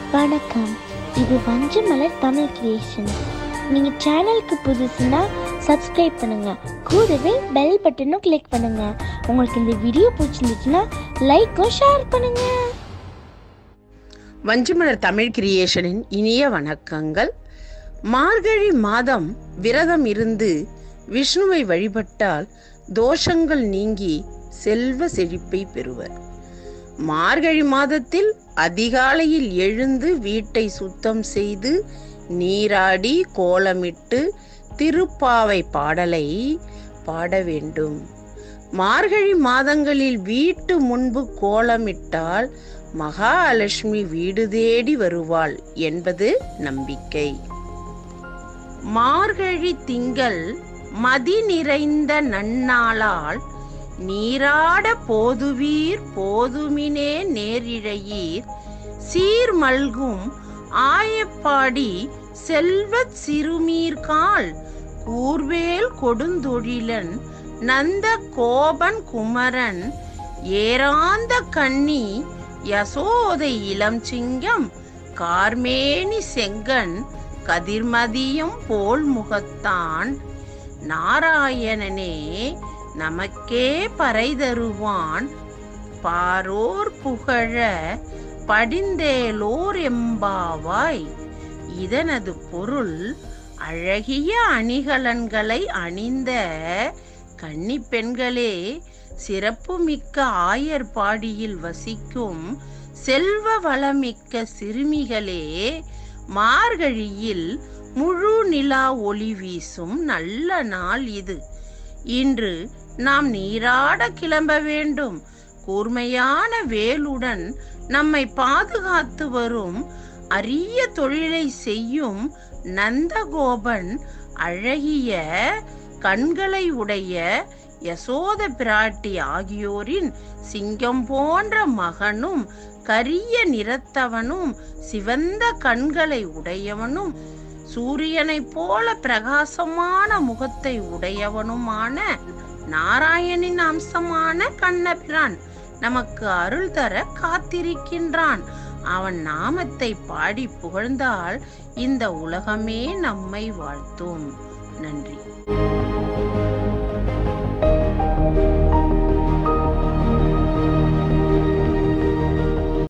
வணக்கம் இது வஞ்சமலர் தமிழ் கிரியேஷன் நீங்கள் சேனலுக்கு புதுசுன்னா சப்ஸ்கிரைப் பண்ணுங்க கூடவே பெல் பட்டனும் கிளிக் பண்ணுங்க உங்களுக்கு இந்த வீடியோ பிடிச்சிருந்துச்சுன்னா லைக்கும் ஷேர் பண்ணுங்க வஞ்சிமலர் தமிழ் கிரியேஷனின் இனிய வணக்கங்கள் மார்கழி மாதம் விரதம் இருந்து விஷ்ணுவை வழிபட்டால் தோஷங்கள் நீங்கி செல்வ செழிப்பை பெறுவர் மார்கழி மாதத்தில் அதிகாலையில் எழுந்து வீட்டை சுத்தம் செய்து நீராடி கோலமிட்டு திருப்பாவை பாடலை பாட வேண்டும் மார்கழி மாதங்களில் வீட்டு முன்பு கோலமிட்டால் மகாலட்சுமி வீடு தேடி வருவாள் என்பது நம்பிக்கை மார்கழி திங்கள் மதி நிறைந்த நன்னாளால் நீராட போதுவீர் போதுமினே நேரிழையீர் சீர் மல்கும் ஆயப்பாடி செல்வச் சிறுமீர்கால் கூர்வேல் கொடுந்தொழிலன் நந்த கோபன் குமரன் ஏராந்த கண்ணி யசோதை இளம் சிங்கம் கார்மேனி செங்கன் கதிர்மதியும் போல் முகத்தான் நாராயணனே நமக்கே பறை தருவான் பாரோர் புகழ படிந்தேலோர் எம்பாவாய் இதனது பொருள் அழகிய அணிகலன்களை அணிந்த கன்னி பெண்களே சிறப்புமிக்க ஆயர்பாடியில் வசிக்கும் செல்வ வளமிக்க சிறுமிகளே மார்கழியில் முழு நிலா ஒளி வீசும் நல்ல நாள் இது இன்று நாம் நீராட கிளம்ப வேண்டும் கூர்மையான வேலுடன் நம்மை பாதுகாத்து வரும் அரிய தொழிலை செய்யும் நந்தகோபன் அழகிய கண்களை உடைய யசோத பிராட்டி ஆகியோரின் சிங்கம் போன்ற மகனும் கரிய நிறத்தவனும் சிவந்த கண்களை உடையவனும் சூரியனைப் போல பிரகாசமான முகத்தை உடையவனுமான நாராயணின் அம்சமான கண்ணபிரான் நமக்கு அருள் தர காத்திருக்கின்றான் அவன் நாமத்தை பாடி புகழ்ந்தால் இந்த உலகமே நம்மை வாழ்த்தும் நன்றி